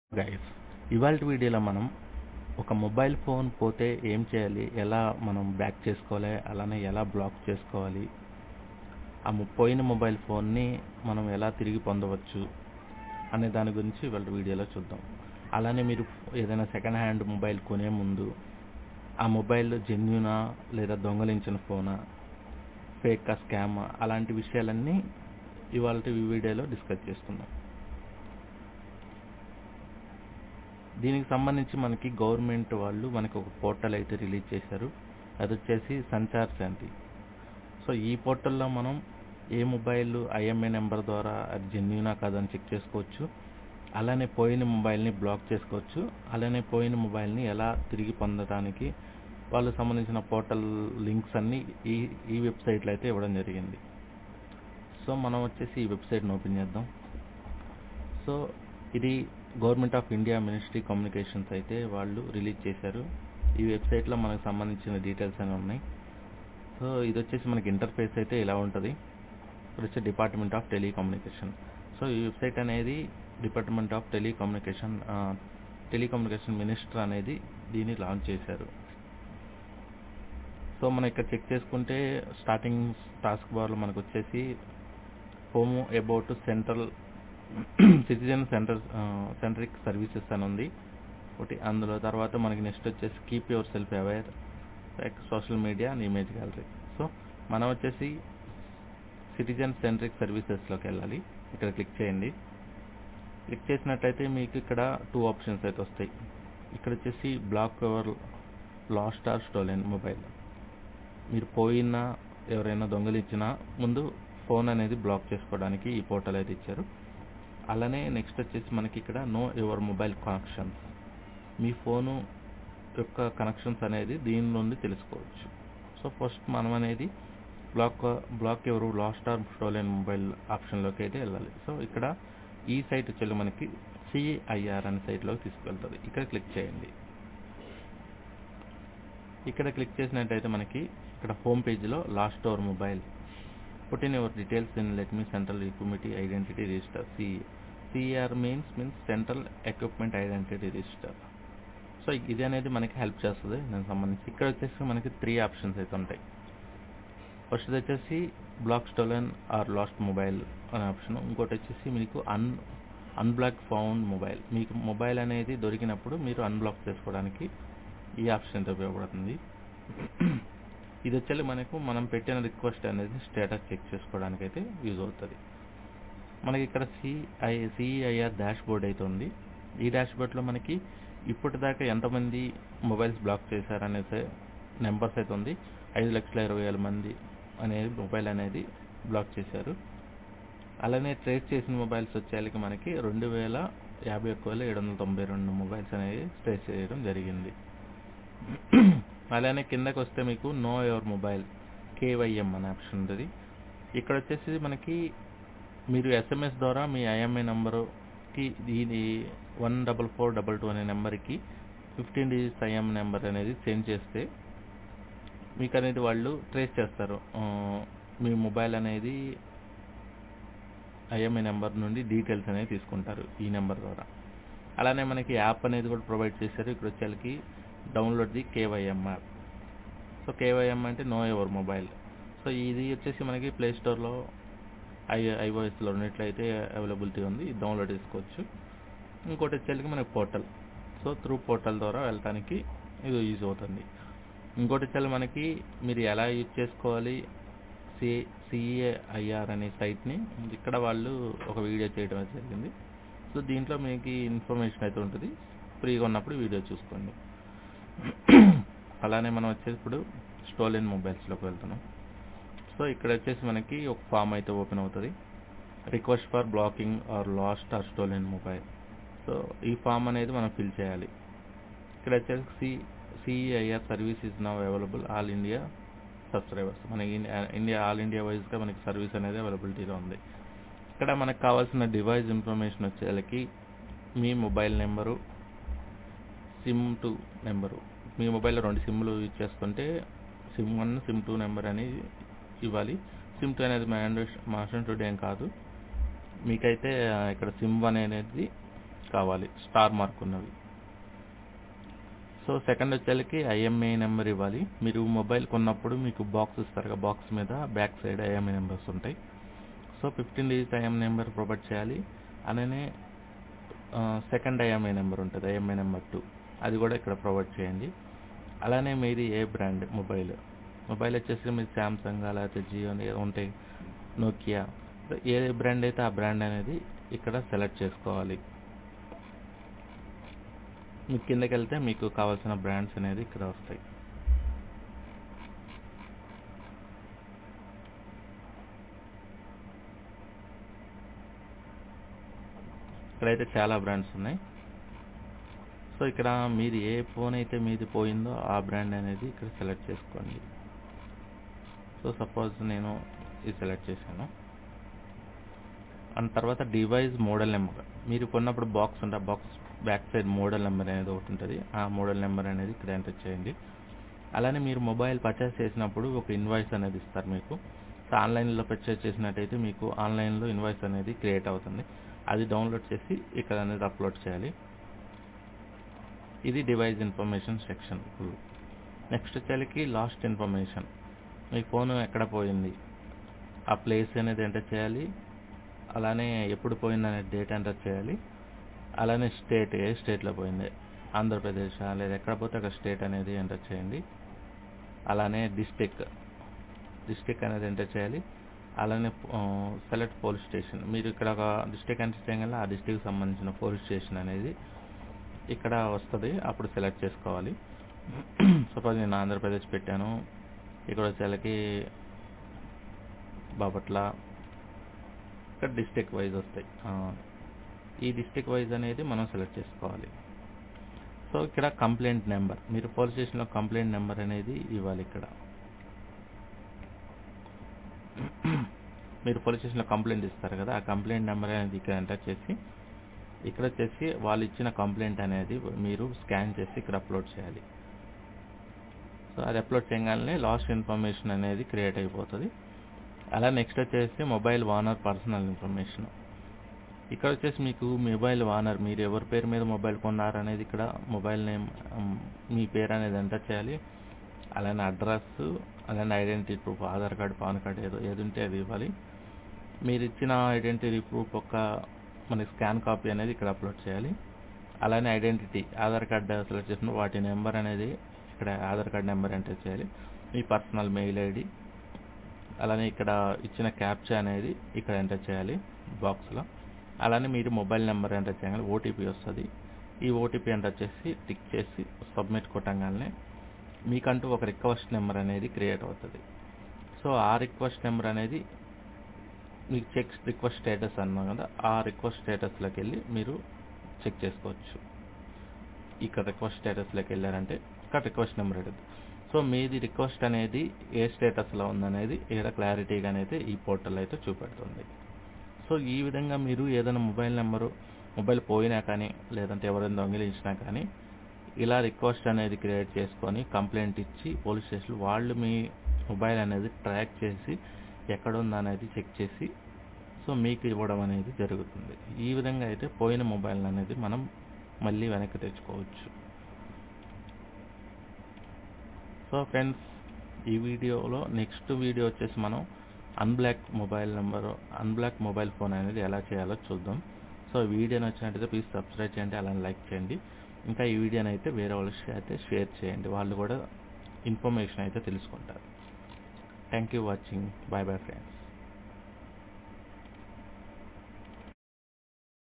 guys ఇవాళ వీడియోలో మనం ఒక మొబైల్ ఫోన్ పోతే ఏం చేయాలి ఎలా మనం బ్యాక్ చేసుకోవాలి అలానే ఎలా బ్లాక్ చేసుకోవాలి ఆ మొ- పోయిన మొబైల్ ఫోన్ని మనం ఎలా తిరిగి పొందవచ్చు అనే దాని గురించి ఇవాళ వీడియోలో చూద్దాం అలానే మీరు ఏదైనా సెకండ్ హ్యాండ్ మొబైల్ కొనే ముందు ఆ మొబైల్ జెన్యునా లేదా దొంగలించిన ఫోనా ఫేక్ స్కామ్ అలాంటి విషయాలన్నీ ఇవాళ వీడియోలో డిస్కస్ చేసుకుందాం దీనికి సంబంధించి మనకి గవర్నమెంట్ వాళ్ళు మనకి ఒక పోర్టల్ అయితే రిలీజ్ చేశారు అది వచ్చేసి సంచార్ శాంతి సో ఈ పోర్టల్లో మనం ఏ మొబైల్ ఐఎంఏ నెంబర్ ద్వారా అది జెన్యునా కాదని చెక్ చేసుకోవచ్చు అలానే పోయిన మొబైల్ని బ్లాక్ చేసుకోవచ్చు అలానే పోయిన మొబైల్ని ఎలా తిరిగి పొందడానికి వాళ్ళు సంబంధించిన పోర్టల్ లింక్స్ అన్నీ ఈ ఈ వెబ్సైట్లో అయితే ఇవ్వడం జరిగింది సో మనం వచ్చేసి ఈ వెబ్సైట్ని ఓపెన్ చేద్దాం సో ఇది government of India ministry communications అయితే వాళ్ళు రిలీజ్ చేశారు ఈ వెబ్సైట్లో మనకు సంబంధించిన డీటెయిల్స్ అని ఉన్నాయి సో ఇది వచ్చేసి మనకి ఇంటర్ఫేస్ అయితే ఇలా ఉంటుంది ఇది వచ్చి డిపార్ట్మెంట్ ఆఫ్ టెలికమ్యూనికేషన్ సో ఈ వెబ్సైట్ అనేది department of telecommunication telecommunication minister అనేది దీన్ని లాంచ్ చేశారు సో మనం ఇక్కడ చెక్ చేసుకుంటే స్టార్టింగ్ టాస్క్ బార్లో మనకు వచ్చేసి home about central citizen centre centric services అని ఉంది ఒకటి అందులో తర్వాత మనకి నెక్స్ట్ వచ్చేసి keep yourself aware social media and image gallery so మనం వచ్చేసి సిటిజన్ సెంట్రిక్ సర్వీసెస్లోకి వెళ్ళాలి ఇక్కడ క్లిక్ చేయండి క్లిక్ చేసినట్టయితే మీకు ఇక్కడ టూ ఆప్షన్స్ అయితే వస్తాయి ఇక్కడ వచ్చేసి block your lost or stolen mobile మీరు పోయినా ఎవరైనా దొంగలించినా ముందు ఫోన్ అనేది బ్లాక్ చేసుకోవడానికి ఈ పోర్టల్ అయితే ఇచ్చారు అలానే నెక్స్ట్ వచ్చేసి మనకి ఇక్కడ నో యువర్ మొబైల్ కనెక్షన్స్ మీ ఫోను యొక్క కనెక్షన్స్ అనేది దీని నుండి తెలుసుకోవచ్చు సో ఫస్ట్ మనం అనేది బ్లాక్ బ్లాక్ ఎవరు లాస్ట్ ఆర్ స్టోలెన్ మొబైల్ ఆప్షన్లోకి అయితే వెళ్ళాలి సో ఇక్కడ ఈ సైట్ వచ్చి మనకి సిఐఆర్ అనే సైట్లోకి తీసుకెళ్తుంది ఇక్కడ క్లిక్ చేయండి ఇక్కడ క్లిక్ చేసినట్టయితే మనకి ఇక్కడ హోమ్ పేజ్లో lost our mobile put in your details in let me central equipment identity register C CR means means central equipment identity register so ఇది అనేది మనకి హెల్ప్ చేస్తుంది దానికి సంబంధించి ఇక్కడ వచ్చేసి మనకి త్రీ ఆప్షన్స్ అయితే ఉంటాయి ఫస్ట్ వచ్చేసి block stolen or lost mobile అనే ఆప్షన్ ఇంకోటి వచ్చేసి మీకు అన్ అన్బ్లాక్ ఫౌండ్ మొబైల్ మీకు మొబైల్ అనేది దొరికినప్పుడు మీరు అన్బ్లాక్ చేసుకోవడానికి ఈ ఆప్షన్ అయితే ఉపయోగపడుతుంది ఇది వచ్చేసి మనకు మనం పెట్టిన రిక్వెస్ట్ అనేది స్టేటస్ చెక్ చేసుకోవడానికి అయితే యూజ్ అవుతుంది మనకి ఇక్కడ సిఐ సిఐఆర్ డాష్ బోర్డ్ అయితే ఉంది ఈ డాష్ బోర్డ్లో మనకి ఇప్పటిదాకా ఎంతమంది మొబైల్స్ బ్లాక్ చేశారనేసి నెంబర్స్ అయితే ఉంది ఐదు లక్షల ఇరవై వేల మంది అనేది మొబైల్ అనేది బ్లాక్ చేశారు అలానే ట్రేస్ చేసిన మొబైల్స్ వచ్చేసరికి మనకి రెండు వేల యాభై ఒక్క వేల ఏడు వందల తొంభై రెండు మొబైల్స్ అనేవి ట్రేస్ చేయడం జరిగింది అలానే కిందకి వస్తే మీకు నో యువర్ మొబైల్ కేవైఎం అనే ఆప్షన్ ఉంటుంది ఇక్కడ వచ్చేసి మనకి మీరు ఎస్ఎంఎస్ ద్వారా మీ ఐఎంఐ నెంబరుకి ఇది one double four double two అనే నెంబర్కి ఫిఫ్టీన్ డిజిట్స్ ఐఎం నెంబర్ అనేది సెండ్ చేస్తే మీకు అనేది వాళ్ళు ట్రేస్ చేస్తారు ఆ, మీ మొబైల్ అనేది ఐఎంఐ నెంబర్ నుండి డీటెయిల్స్ అనేవి తీసుకుంటారు ఈ నెంబర్ ద్వారా అలానే మనకి యాప్ అనేది కూడా ప్రొవైడ్ చేశారు ఇక్కడ వచ్చేసరికి download the KYM app so KYM అంటే నో యువర్ మొబైల్ సో ఇది వచ్చేసి మనకి ప్లే స్టోర్లో ఐ ఐఓఎస్లో ఉన్నట్లయితే అవైలబిలిటీ ఉంది ఇది డౌన్లోడ్ చేసుకోవచ్చు ఇంకోటి వచ్చేసరికి మనకి పోర్టల్ సో త్రూ పోర్టల్ ద్వారా వెళ్ళటానికి ఇది యూజ్ అవుతుంది ఇంకోటి వచ్చేసి మనకి మీరు ఎలా యూజ్ చేసుకోవాలి సి సిఏఐఆర్ అనే సైట్ని ఇక్కడ వాళ్ళు ఒక వీడియో చేయడం అయితే జరిగింది సో దీంట్లో మీకు ఇన్ఫర్మేషన్ అయితే ఉంటుంది ఫ్రీగా ఉన్నప్పుడు వీడియో చూసుకోండి అలానే మనం వచ్చేసి ఇప్పుడు స్టోలెన్ మొబైల్స్లోకి వెళ్తున్నాం సో ఇక్కడ వచ్చేసి మనకి ఒక ఫామ్ అయితే ఓపెన్ అవుతుంది request for blocking or lost or stolen mobile so ఈ ఫామ్ అనేది మనం ఫిల్ చేయాలి ఇక్కడ వచ్చేసి C CIR service is now available all India subscribers మనకి ఇండియా ఆల్ ఇండియా వైజ్గా మనకి సర్వీస్ అనేది అవైలబిలిటీలో ఉంది ఇక్కడ మనకు కావాల్సిన డివైస్ ఇన్ఫర్మేషన్ వచ్చేసరికి మీ mobile number SIM two number మీ మొబైల్లో రెండు సిమ్లు యూజ్ చేసుకుంటే SIM one SIM two number అని ఇవ్వాలి సిమ్ టూ అనేది మ్యాండేట్ మాస్టర్ టుడే ఏం కాదు మీకైతే ఆ, ఇక్కడ సిమ్ వన్ అనేది కావాలి స్టార్ మార్క్ ఉన్నవి సో సెకండ్ వచ్చేసరికి ఐఎంఐ నెంబర్ ఇవ్వాలి మీరు మొబైల్ కొన్నప్పుడు మీకు బాక్స్ ఇస్తారు బాక్స్ మీద బ్యాక్ సైడ్ ఐఎంఐ నెంబర్స్ ఉంటాయి so fifteen digit IMEI number provide చేయాలి అలానే సెకండ్ ఐఎంఐ నెంబర్ ఉంటుంది ఐఎంఐ నెంబర్ టూ అది కూడా ఇక్కడ ప్రొవైడ్ చేయండి అలానే మీది ఏ బ్రాండ్ మొబైల్ మొబైల్ వచ్చేసి మీరు శాంసంగ్ లేకపోతే జియో ఉంటాయి నోకియా ఏ బ్రాండ్ అయితే ఆ బ్రాండ్ అనేది ఇక్కడ సెలెక్ట్ చేసుకోవాలి మీకు కిందకి వెళ్తే మీకు కావాల్సిన బ్రాండ్స్ అనేది ఇక్కడ వస్తాయి ఇక్కడైతే చాలా బ్రాండ్స్ ఉన్నాయి సో ఇక్కడ మీది ఏ ఫోన్ అయితే మీది పోయిందో ఆ బ్రాండ్ అనేది ఇక్కడ సెలెక్ట్ చేసుకోండి సో సపోజ్ నేను ఇది సెలెక్ట్ చేశాను అండ్ తర్వాత డివైస్ మోడల్ నెంబర్ మీరు కొన్నప్పుడు బాక్స్ ఉంటే ఆ box back side model number అనేది ఒకటి ఉంటుంది ఆ మోడల్ నెంబర్ అనేది ఇక్కడ ఎంటర్ చేయండి అలానే మీరు మొబైల్ పర్చేస్ చేసినప్పుడు ఒక ఇన్వాయిస్ అనేది ఇస్తారు మీకు సో ఆన్లైన్లో పర్చేస్ చేసినట్టయితే మీకు ఆన్లైన్లో ఇన్వాయిస్ అనేది క్రియేట్ అవుతుంది అది డౌన్లోడ్ చేసి ఇక్కడ అనేది అప్లోడ్ చేయాలి ఇది డివైస్ ఇన్ఫర్మేషన్ సెక్షన్ నెక్స్ట్ వచ్చేసరికి లాస్ట్ ఇన్ఫర్మేషన్ మీ ఫోన్ ఎక్కడ పోయింది ఆ ప్లేస్ అనేది ఎంటర్ చేయాలి అలానే ఎప్పుడు పోయింది అనే డేట్ ఎంటర్ చేయాలి అలానే స్టేట్ ఏ స్టేట్లో పోయింది ఆంధ్రప్రదేశ్ లేదా ఎక్కడ పోతే అక్కడ స్టేట్ అనేది ఎంటర్ చేయండి అలానే డిస్టిక్ డిస్టిక్ అనేది ఎంటర్ చేయాలి అలానే సెలెక్ట్ పోలీస్ స్టేషన్ మీరు ఇక్కడ ఒక డిస్టిక్ ఎంటర్ చేయగల ఆ డిస్టిక్ సంబంధించిన పోలీస్ స్టేషన్ అనేది ఇక్కడ వస్తుంది అప్పుడు సెలెక్ట్ చేసుకోవాలి సపోజ్ నేను ఆంధ్రప్రదేశ్ పెట్టాను ఇక్కడ వచ్చేసరికి బాపట్ల ఇక్కడ డిస్టిక్ వైజ్ వస్తాయి ఈ డిస్టిక్ వైజ్ అనేది మనం సెలెక్ట్ చేసుకోవాలి సో ఇక్కడ కంప్లైంట్ నెంబర్ మీరు పోలీస్ స్టేషన్లో కంప్లైంట్ నెంబర్ అనేది ఇవ్వాలి ఇక్కడ మీరు పోలీస్ స్టేషన్లో కంప్లైంట్ ఇస్తారు కదా ఆ కంప్లైంట్ నెంబర్ అనేది ఇక్కడ ఎంటర్ చేసి ఇక్కడ వచ్చేసి వాళ్ళు ఇచ్చిన కంప్లైంట్ అనేది మీరు స్కాన్ చేసి ఇక్కడ అప్లోడ్ చేయాలి సో అది అప్లోడ్ చేయగానే లాస్ట్ ఇన్ఫర్మేషన్ అనేది క్రియేట్ అయిపోతుంది అలా నెక్స్ట్ వచ్చేసి మొబైల్ వానర్ పర్సనల్ ఇన్ఫర్మేషన్ ఇక్కడ వచ్చేసి మీకు మొబైల్ వానర్ మీరు ఎవరి పేరు మీద మొబైల్ కొన్నారు అనేది ఇక్కడ మొబైల్ నేమ్ మీ పేరు అనేది ఎంటర్ చేయాలి అలానే అడ్రస్ అలానే identity proof Aadhaar card PAN card ఏదో ఏది ఉంటే అది ఇవ్వాలి మీరు ఇచ్చిన ఐడెంటిటీ ప్రూఫ్ ఒక మనకి స్కాన్ కాపీ అనేది ఇక్కడ అప్లోడ్ చేయాలి అలానే ఐడెంటిటీ ఆధార్ కార్డు సెలెక్ట్ చేసిన వాటి నెంబర్ అనేది ఇక్కడ ఆధార్ కార్డు నెంబర్ ఎంటర్ చేయాలి మీ పర్సనల్ మెయిల్ ఐడి అలానే ఇక్కడ ఇచ్చిన క్యాప్చా అనేది ఇక్కడ ఎంటర్ చేయాలి బాక్స్లో అలానే మీరు మొబైల్ నెంబర్ ఎంటర్ చేయగానే ఓటీపీ వస్తుంది ఈ ఓటీపీ ఎంటర్ చేసి టిక్ చేసి సబ్మిట్ కొట్టగానే మీకంటూ ఒక రిక్వెస్ట్ నెంబర్ అనేది క్రియేట్ అవుతుంది సో ఆ రిక్వెస్ట్ నెంబర్ అనేది మీకు చెక్ రిక్వెస్ట్ స్టేటస్ అన్నాం కదా ఆ రిక్వెస్ట్ స్టేటస్లోకి వెళ్ళి మీరు చెక్ చేసుకోవచ్చు ఇక్కడ రిక్వెస్ట్ స్టేటస్లోకి వెళ్ళారంటే ఇక్కడ రిక్వెస్ట్ నెంబర్ అడుగుతుంది సో మీది రిక్వెస్ట్ అనేది ఏ స్టేటస్లో ఉందనేది ఇక్కడ క్లారిటీగా అయితే ఈ పోర్టల్ అయితే చూపెడుతుంది సో ఈ విధంగా మీరు ఏదైనా మొబైల్ నెంబరు మొబైల్ పోయినా కానీ లేదంటే ఎవరైనా దొంగిలించినా కానీ ఇలా రిక్వెస్ట్ అనేది క్రియేట్ చేసుకొని కంప్లైంట్ ఇచ్చి పోలీస్ స్టేషన్ వాళ్ళు మీ మొబైల్ అనేది ట్రాక్ చేసి ఎక్కడ ఉందనేది చెక్ చేసి సో మీకు ఇవ్వడం అనేది జరుగుతుంది ఈ విధంగా అయితే పోయిన మొబైల్ అనేది మనం మళ్ళీ వెనక్కి తెచ్చుకోవచ్చు సో ఫ్రెండ్స్ ఈ వీడియోలో నెక్స్ట్ వీడియో వచ్చేసి మనం unblock mobile number unblock mobile phone అనేది ఎలా చేయాలో చూద్దాం సో వీడియో నచ్చినట్టయితే ప్లీజ్ సబ్స్క్రైబ్ చేయండి అలానే లైక్ చేయండి ఇంకా ఈ వీడియోని అయితే వేరే వాళ్ళకి అయితే షేర్ చేయండి వాళ్ళు కూడా ఇన్ఫర్మేషన్ అయితే తెలుసుకుంటారు thank you watching bye bye friends